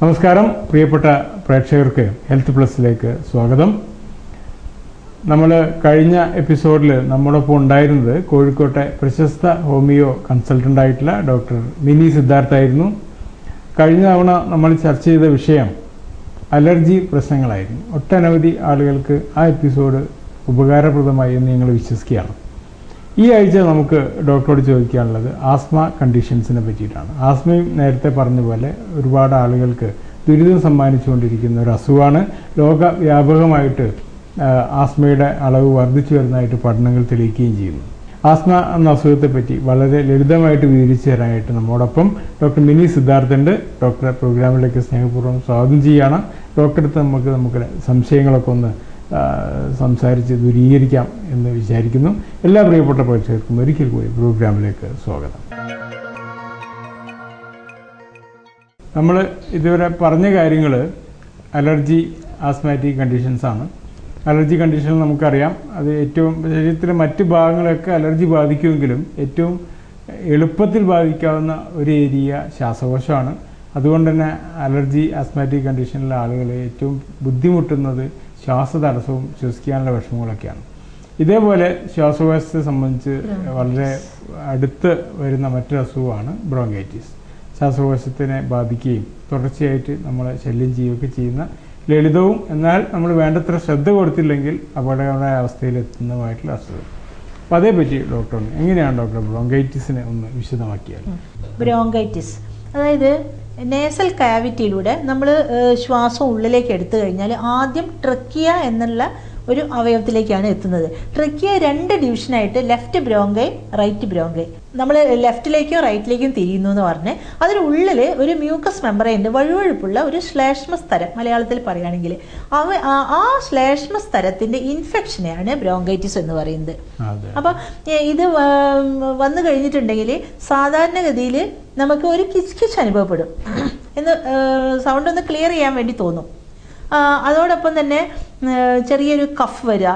നമസ്കാരം പ്രിയപ്പെട്ട പ്രേക്ഷകർക്ക് ഹെൽത്ത് പ്ലസിലേക്ക് സ്വാഗതം നമ്മൾ കഴിഞ്ഞ എപ്പിസോഡിൽ നമ്മോടൊപ്പം ഉണ്ടായിരുന്നത് കോഴിക്കോട്ടെ പ്രശസ്ത ഹോമിയോ കൺസൾട്ടൻ്റ് ആയിട്ടുള്ള ഡോക്ടർ മിനി സിദ്ധാർത്ഥായിരുന്നു കഴിഞ്ഞ തവണ നമ്മൾ ചർച്ച ചെയ്ത വിഷയം അലർജി പ്രശ്നങ്ങളായിരുന്നു ഒട്ടനവധി ആളുകൾക്ക് ആ എപ്പിസോഡ് ഉപകാരപ്രദമായി എന്ന് ഞങ്ങൾ വിശ്വസിക്കുകയാണ് ഈ ആഴ്ച നമുക്ക് ഡോക്ടറോട് ചോദിക്കാനുള്ളത് ആസ്മ കണ്ടീഷൻസിനെ പറ്റിയിട്ടാണ് ആസ്മയും നേരത്തെ പറഞ്ഞ പോലെ ഒരുപാട് ആളുകൾക്ക് ദുരിതം സമ്മാനിച്ചുകൊണ്ടിരിക്കുന്ന ഒരു അസുഖമാണ് ലോകവ്യാപകമായിട്ട് ആ, ആസ്മയുടെ അളവ് വർദ്ധിച്ചു വരുന്നതായിട്ട് പഠനങ്ങൾ തെളിയിക്കുകയും ചെയ്യുന്നു ആസ്മ എന്ന അസുഖത്തെ പറ്റി വളരെ ലളിതമായിട്ട് വിവരിച്ചു തരാനായിട്ട് നമ്മോടൊപ്പം ഡോക്ടർ മിനി സിദ്ധാർത്ഥുണ്ട് ഡോക്ടറെ പ്രോഗ്രാമിലേക്ക് സ്നേഹപൂർവ്വം സ്വാഗതം ചെയ്യുകയാണ് ഡോക്ടറെ അടുത്ത് നമുക്ക് നമുക്ക് സംശയങ്ങളൊക്കെ ഒന്ന് ആ, സംസാരിച്ച് ദൂരീകരിക്കാം എന്ന് വിചാരിക്കുന്നു എല്ലാ പ്രിയപ്പെട്ട പ്രേക്ഷകർക്കും ഒരിക്കൽ കൂടി പ്രോഗ്രാമിലേക്ക് സ്വാഗതം നമ്മൾ ഇതുവരെ പറഞ്ഞ കാര്യങ്ങൾ അലർജി ആസ്മാറ്റിക് കണ്ടീഷൻസ് ആണ് അലർജി കണ്ടീഷൻ നമുക്കറിയാം അത് ഏറ്റവും ശരീരത്തിലെ മറ്റ് ഭാഗങ്ങളൊക്കെ അലർജി ബാധിക്കുമെങ്കിലും ഏറ്റവും എളുപ്പത്തിൽ ബാധിക്കാവുന്ന ഒരു ഏരിയ ശ്വാസകോശമാണ് അതുകൊണ്ട് തന്നെ അലർജി ആസ്മാറ്റിക് കണ്ടീഷനിലെ ആളുകൾ ഏറ്റവും ബുദ്ധിമുട്ടുന്നത് ശ്വാസതടസ്സവും ശ്വസിക്കാനുള്ള വിഷമങ്ങളൊക്കെയാണ് ഇതേപോലെ ശ്വാസകോശത്തെ സംബന്ധിച്ച് വളരെ അടുത്ത് വരുന്ന മറ്റൊരു അസുഖമാണ് ബ്രോങ്കൈറ്റിസ് ശ്വാസകോശത്തിനെ ബാധിക്കുകയും തുടർച്ചയായിട്ട് നമ്മളെ ശല്യം ചെയ്യുകയൊക്കെ ചെയ്യുന്ന ലളിതവും എന്നാൽ നമ്മൾ വേണ്ടത്ര ശ്രദ്ധ കൊടുത്തില്ലെങ്കിൽ അപകടകരമായ അവസ്ഥയിൽ എത്തുന്നതുമായിട്ടുള്ള അസുഖം അപ്പോൾ അതേപറ്റി ഡോക്ടർ എങ്ങനെയാണ് ഡോക്ടർ ബ്രോങ്കൈറ്റിസിനെ ഒന്ന് വിശദമാക്കിയാൽ ബ്രോങ്കൈറ്റിസ് അതായത് നേസൽ കാവിറ്റിയിലൂടെ നമ്മൾ ശ്വാസം ഉള്ളിലേക്ക് എടുത്തു കഴിഞ്ഞാൽ ആദ്യം ട്രക്കിയ എന്നുള്ള ഒരു അവയവത്തിലേക്കാണ് എത്തുന്നത് ട്രക്കിയ രണ്ട് ഡിവിഷനായിട്ട് ലെഫ്റ്റ് ബ്രോങ്കൈ റൈറ്റ് ബ്രോങ്കൈ നമ്മൾ ലെഫ്റ്റിലേക്കും റൈറ്റിലേക്കും തിരിയുന്നു എന്ന് പറഞ്ഞ് അതിനുള്ളിൽ ഒരു മ്യൂക്കസ് മെമ്പറൈൻ്റെ വഴുവഴുപ്പുള്ള ഒരു ശ്ലേഷ്മ സ്ഥലം മലയാളത്തിൽ പറയുകയാണെങ്കിൽ അവ ആ- ആ ശ്ലേഷ്മ സ്ഥലത്തിൻ്റെ ഇൻഫെക്ഷനെയാണ് ബ്രോങ്കൈറ്റിസ് എന്ന് പറയുന്നത് അതെ അപ്പൊ ഏ, ഇത് വ- വന്നു കഴിഞ്ഞിട്ടുണ്ടെങ്കിൽ സാധാരണഗതിയിൽ നമുക്ക് ഒരു കിച്ച് കിച്ച് അനുഭവപ്പെടും എന്ന് സൗണ്ട് ഒന്ന് ക്ലിയർ ചെയ്യാൻ വേണ്ടി തോന്നും ആ, അതോടൊപ്പം തന്നെ ഏ, ചെറിയൊരു കഫ് വരിക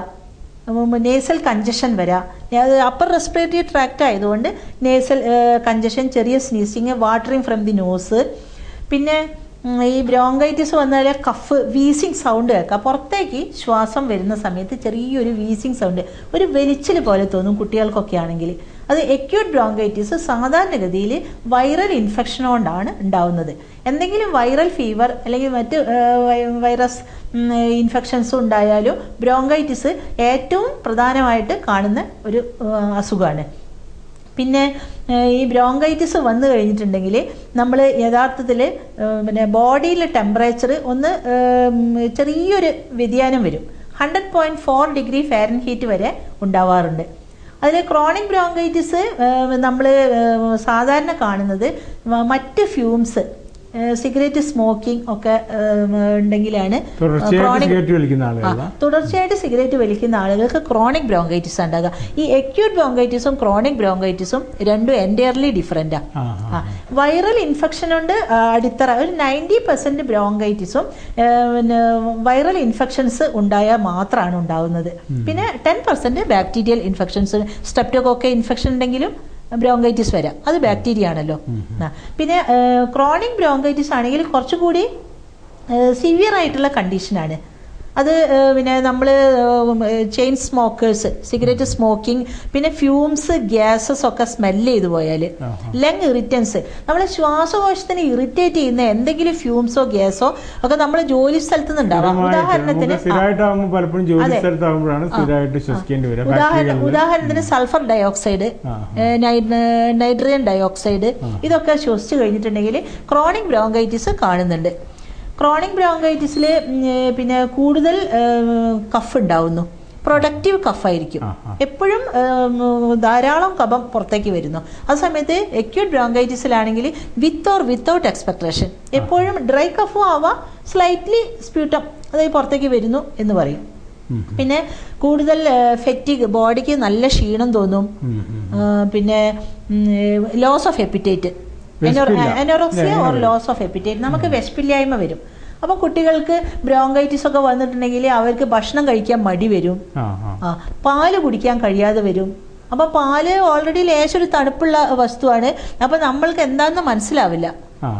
നേസൽ കഞ്ചഷൻ വരാം അത് അപ്പർ റെസ്പിറേറ്ററി ട്രാക്റ്റ് ആയതുകൊണ്ട് നേസൽ കഞ്ചഷൻ ചെറിയ sneezing watering from the nose പിന്നെ ഉം, ഈ ബ്രോങ്കൈറ്റിസ് വന്നാൽ കഫ് വീസിങ് സൗണ്ട് കേൾക്കാം പുറത്തേക്ക് ശ്വാസം വരുന്ന സമയത്ത് ചെറിയൊരു വീസിങ് സൗണ്ട് ഒരു വലിച്ചിൽ പോലെ തോന്നും കുട്ടികൾക്കൊക്കെ ആണെങ്കിൽ അത് എക്യൂട്ട് ബ്രോങ്കൈറ്റിസ് സാധാരണഗതിയിൽ വൈറൽ ഇൻഫെക്ഷൻ കൊണ്ടാണ് ഉണ്ടാവുന്നത് എന്തെങ്കിലും വൈറൽ ഫീവർ അല്ലെങ്കിൽ മറ്റ് ആ, വൈ- വൈറസ് ഇൻഫെക്ഷൻസ് ഉണ്ടായാലും ബ്രോങ്കൈറ്റിസ് ഏറ്റവും പ്രധാനമായിട്ട് കാണുന്ന ഒരു ആ, അസുഖമാണ് പിന്നെ ഏഹ്, ഈ ബ്രോങ്കൈറ്റിസ് വന്നു കഴിഞ്ഞിട്ടുണ്ടെങ്കിൽ നമ്മൾ യഥാർത്ഥത്തിൽ പിന്നെ ബോഡിയിലെ ടെമ്പറേച്ചർ ഒന്ന് ഏം, ചെറിയൊരു വ്യതിയാനം വരും hundred point four degree Fahrenheit വരെ ഉണ്ടാവാറുണ്ട് അതിൽ ക്രോണിക് ബ്രോങ്കൈറ്റിസ് നമ്മൾ സാധാരണ കാണുന്നത് മ- മറ്റ് ഫ്യൂംസ് സിഗരറ്റ് സ്മോക്കിംഗ് ഒക്കെ ഏം, ഉണ്ടെങ്കിലാണ് തുടർച്ചയായിട്ട് chronic- സിഗരറ്റ് വലിക്കുന്ന ആളുകളാണ് ആ, തുടർച്ചയായിട്ട് സിഗരറ്റ് വലിക്കുന്ന ആളുകൾക്ക് ക്രോണിക് ബ്രോങ്കൈറ്റിസ് ഉണ്ടാകുക ഈ എക്യൂട്ട് ബ്രോങ്കൈറ്റിസും ക്രോണിക് ബ്രോങ്കൈറ്റിസും രണ്ടും എൻറ്റയർലി ഡിഫറെൻ്റാ ആ ആ വൈറൽ ഇൻഫെക്ഷൻ കൊണ്ട് ആ, അടിത്തറ ഒരു നയൻറ്റി പെർസെൻറ്റ് ബ്രോങ്കൈറ്റിസും പിന്നെ വൈറൽ ഇൻഫെക്ഷൻസ് ഉണ്ടായാൽ മാത്രമാണ് ഉണ്ടാവുന്നത് പിന്നെ ten percent bacterial infections streptococci infection ഉണ്ടെങ്കിലും ബ്രോങ്കൈറ്റിസ് വരാം അത് ബാക്ടീരിയ ആണല്ലോ ആ. പിന്നെ ക്രോണിക് ബ്രോങ്കൈറ്റിസ് ആണെങ്കിൽ കുറച്ചുകൂടി സിവിയർ ആയിട്ടുള്ള കണ്ടീഷനാണ് അത് ഏഹ്, പിന്നെ നമ്മൾ ചെയിൻ സ്മോക്കേഴ്സ് സിഗരറ്റ് സ്മോക്കിംഗ് പിന്നെ ഫ്യൂംസ് ഗ്യാസസ് ഒക്കെ സ്മെല്ല് ചെയ്തു പോയാൽ ആഹാ. ലങ് ഇറിറ്റൻസ് നമ്മളെ ശ്വാസകോശത്തിനെ ഇറിറ്റേറ്റ് ചെയ്യുന്ന എന്തെങ്കിലും ഫ്യൂംസോ ഗ്യാസോ ഒക്കെ നമ്മൾ ജോലി സ്ഥലത്ത് നിന്നുണ്ടാവാം സ്ഥിരമായിട്ട് ഉദാഹരണത്തിന് നമുക്ക് സ്ഥിരമായിട്ടാകുമ്പോൾ പലപ്പോഴും ജോലി അതെ. സ്ഥലത്താകുമ്പോഴാണ് സ്ഥിരമായിട്ട് ശ്വസിക്കേണ്ടി വരിക ഉദാഹരണം ഫാക്ടറികളിൽ ഉദാഹരണത്തിന് സൾഫർ ഡയോക്സൈഡ് ആ. നൈട്രജൻ ഡയോക്സൈഡ് ഇതൊക്കെ ശ്വസിച്ചു കഴിഞ്ഞിട്ടുണ്ടെങ്കിൽ ക്രോണിക് ബ്രോങ്കൈറ്റിസ് കാണുന്നുണ്ട് ക്രോണിക് ബ്രോങ്കൈറ്റിസിൽ പിന്നെ കൂടുതൽ കഫ് ഉണ്ടാവുന്നു പ്രൊഡക്റ്റീവ് കഫായിരിക്കും ആ, ആ. എപ്പോഴും ഉം, ധാരാളം കഫം പുറത്തേക്ക് വരുന്നു ആ സമയത്ത് എക്യൂട്ട് ബ്രോങ്കൈറ്റിസിലാണെങ്കിൽ വിത്ത് ഓർ വിത്തൗട്ട് എക്സ്പെക്ടേഷൻ എപ്പോഴും ഡ്രൈ കഫും ആവാം സ്ലൈറ്റ്ലി സ്പ്യൂട്ടം അതായത് പുറത്തേക്ക് വരുന്നു എന്ന് പറയും ഉം. പിന്നെ കൂടുതൽ ഫെറ്റിക് ബോഡിക്ക് നല്ല ക്ഷീണം തോന്നും ഉം, ഉം. ആ, പിന്നെ ലോസ് ഓഫ് എപ്പിറ്റേറ്റ് വിശപ്പില്ല. എനോറോക്സിയ ഇല്ല, ഓർ ഇല്ല. ലോസ് ഓഫ് എപ്പിറ്റേറ്റ് നമുക്ക് വിശപ്പില്ലായ്മ വരും അപ്പൊ കുട്ടികൾക്ക് ബ്രോങ്കൈറ്റിസ് ഒക്കെ വന്നിട്ടുണ്ടെങ്കിൽ അവർക്ക് ഭക്ഷണം കഴിക്കാൻ മടി വരും ആ ആ ആ പാല് കുടിക്കാൻ കഴിയാതെ വരും അപ്പൊ പാല് ഓൾറെഡി ലേശം ഒരു തണുപ്പുള്ള വസ്തുവാണ് അപ്പൊ നമ്മൾക്ക് എന്താണെന്ന് മനസ്സിലാവില്ല ആ ആ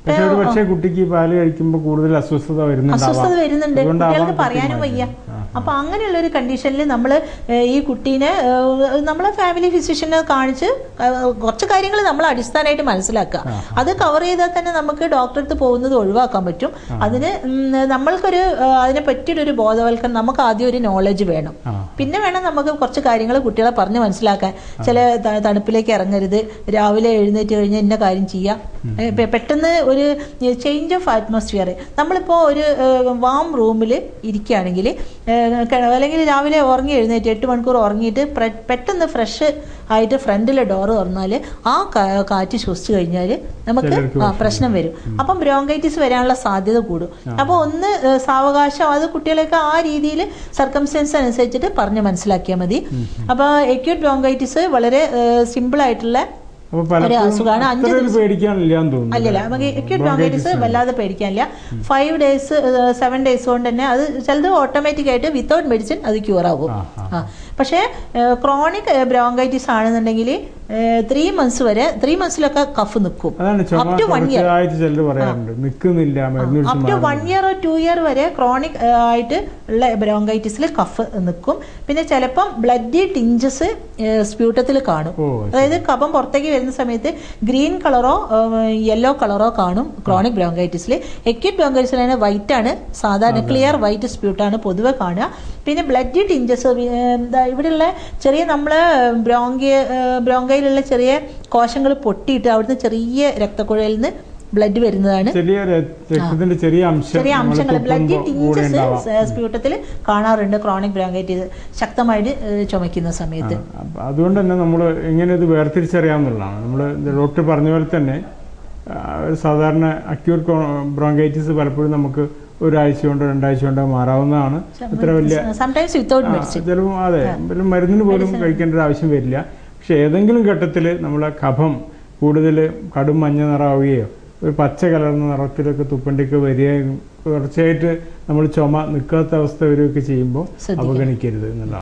പക്ഷെ ഒരു പക്ഷേ കുട്ടിക്ക് ഈ പാല് കഴിക്കുമ്പോൾ കൂടുതൽ അസ്വസ്ഥത വരുന്നുണ്ടാവാം അസ്വസ്ഥത വരുന്നുണ്ട് അതുകൊണ്ടാവാം കുട്ടികൾക്ക് കുട്ടി പറയാനും മാറ്റി. വയ്യ ആ. അപ്പൊ അങ്ങനെയുള്ള ഒരു കണ്ടീഷനിൽ നമ്മൾ ഈ കുട്ടീനെ ഏഹ്, നമ്മളെ ഫാമിലി ഫിസിഷ്യനെ കാണിച്ച് ഏഹ്, കുറച്ച് കാര്യങ്ങൾ നമ്മൾ അടിസ്ഥാനമായിട്ട് മനസ്സിലാക്കുക അത് കവർ ചെയ്താൽ തന്നെ നമുക്ക് ഡോക്ടറെ അടുത്ത് പോകുന്നത് ഒഴിവാക്കാൻ പറ്റും അതിന് ഉം, നമ്മൾക്കൊരു ഏഹ്, അതിനെ പറ്റിയൊരു ബോധവൽക്കരണം നമുക്ക് ആദ്യം ഒരു നോളജ് വേണം ആ. പിന്നെ വേണം നമുക്ക് കുറച്ച് കാര്യങ്ങൾ കുട്ടികളെ പറഞ്ഞ് മനസ്സിലാക്കാൻ ചില ത- തണുപ്പിലേക്ക് ഇറങ്ങരുത് രാവിലെ എഴുന്നേറ്റ് കഴിഞ്ഞ് ഇന്ന കാര്യം ചെയ്യാം ഏ, പെ- പെട്ടെന്ന് ഒരു ചേഞ്ച് ഓഫ് അറ്റ്മോസ്ഫിയർ നമ്മളിപ്പോൾ ഒരു വാം റൂമിൽ ഇരിക്കുകയാണെങ്കിൽ അല്ലെങ്കിൽ രാവിലെ ഉറങ്ങി എഴുന്നേറ്റ് എട്ട് മണിക്കൂർ ഉറങ്ങിയിട്ട് പ്ര- പെട്ടെന്ന് ഫ്രഷ് ആയിട്ട് ഫ്രണ്ടിലെ ഡോറ് തുറന്നാൽ ആ കാ- കാറ്റ് ശ്വസിച്ചു കഴിഞ്ഞാൽ നമുക്ക് ചിലർക്ക് ആ, പ്രശ്നം വരും അപ്പം ബ്രോങ്കൈറ്റിസ് വരാനുള്ള സാധ്യത കൂടും അപ്പോൾ ഒന്ന് ഏ, സാവകാശം അത് കുട്ടികളെയൊക്കെ ആ രീതിയിൽ സർക്കംസ്റ്റൻസ് അനുസരിച്ചിട്ട് പറഞ്ഞ് മനസ്സിലാക്കിയാൽ മതി അപ്പോൾ എക്യൂട്ട് ബ്രോങ്കൈറ്റിസ് വളരെ സിമ്പിൾ ആയിട്ടുള്ള അപ്പൊ ഒരു പലപ്പോഴും അസുഖമാണ് അഞ്ച് അത്ര ഒരു ദിവസം പേടിക്കാനില്ലാന്ന് തോന്നുന്നു അല്ലല്ല നമുക്ക് എക്യൂട്ട് ബ്രോങ്കൈറ്റിസ് Bronchitis വല്ലാതെ പേടിക്കാനില്ല ഫൈവ് ഡേയ്സ് സെവൻ ഡേയ്സ് കൊണ്ട് തന്നെ അത് ചിലത് ഓട്ടോമാറ്റിക് ആയിട്ട് വിത്തൗട്ട് മെഡിസിൻ അത് ക്യൂർ ആകും ആ, ആ. ആ പക്ഷേ ക്രോണിക് ബ്രോങ്കൈറ്റിസ് ആണെന്നുണ്ടെങ്കിൽ ത്രീ മന്ത്സ് വരെ ത്രീ മന്ത്സിലൊക്കെ കഫ് നിൽക്കും അതാണ് ചുമ Up to one year. തുടർച്ചയായിട്ട് ചിലർ പറയാറുണ്ട് നിൽക്കുന്നില്ല മരുന്ന് up to one year two year വരെ ക്രോണിക് ആയിട്ട് ഉള്ള ബ്രോങ്കൈറ്റിസിൽ കഫ് നിൽക്കും പിന്നെ ചിലപ്പം ബ്ലഡി ടിഞ്ചസ് സ്പ്യൂട്ടത്തിൽ കാണും ഓ, അതായത് കഫം പുറത്തേക്ക് വരുന്ന സമയത്ത് ഗ്രീൻ കളറോ യെല്ലോ കളറോ കാണും ക്രോണിക് ബ്രോങ്കൈറ്റിസിൽ എക്യൂട്ട് ബ്രോങ്കൈറ്റിസിലാണ് വൈറ്റ് ആണ് സാധാരണ ക്ലിയർ വൈറ്റ് സ്പ്യൂട്ടാണ് പൊതുവെ കാണുക പിന്നെ ബ്ലഡി ടിഞ്ചസ് ഇവിടെയുള്ള ചെറിയ നമ്മളെ ബ്രോങ്കിയ ബ്രോങ്കയിലുള്ള ചെറിയ കോശങ്ങൾ പൊട്ടിയിട്ട് അവിടുന്ന് ചെറിയ രക്തക്കുഴലിൽ നിന്ന് ബ്ലഡ് വരുന്നതാണ് ചെറിയ രക്ത- രക്തത്തിന്റെ ചെറിയ അംശം ചെറിയ നമ്മള് അംശങ്ങൾ ബ്ലഡ് തുപ്പുമ്പോ കൂടെ ഉണ്ടാവാം ടിഞ്ചസ് സ്പ്യൂട്ടത്തിൽ കാണാറുണ്ട് ക്രോണിക് ബ്രോങ്കൈറ്റിസ് ശക്തമായിട്ട് ഏഹ്, ചുമക്കുന്ന സമയത്ത് അപ്പൊ അതുകൊണ്ട് തന്നെ നമ്മൾ എങ്ങനെ ഇത് വേർതിരിച്ചറിയാമെന്നുള്ളതാണ് നമ്മൾ ഡോക്ടർ പറഞ്ഞ പോലെ തന്നെ ആ, ഒരു സാധാരണ അക്യൂട്ട് ബ്രോങ്കൈറ്റിസ് പലപ്പോഴും നമുക്ക് ഒരാഴ്ച കൊണ്ടോ രണ്ടാഴ്ച കൊണ്ടോ മാറാവുന്നതാണ് ഇത്ര വലിയ സംടൈംസ് വിത്തൗട്ട് ആ, മെഡിസിൻ ചിലപ്പോൾ അതെ വല്ല മരുന്നിന് പോലും കഴിക്കേണ്ട ഒരു ആവശ്യം വരില്ല പക്ഷെ ഏതെങ്കിലും ഘട്ടത്തിൽ നമ്മളെ കഫം കൂടുതൽ കടും മഞ്ഞ നിറാവുകയോ ഒരു പച്ച കലർന്ന നിറത്തിലൊക്കെ തുപ്പണ്ടിക്ക് വരികയും തുടർച്ചയായിട്ട് നമ്മൾ ചുമ നിൽക്കാത്ത അവസ്ഥ വരികയൊക്കെ ചെയ്യുമ്പോൾ ശ്രദ്ധിക്കണം. അവഗണിക്കരുത് എന്നുള്ളതാണ്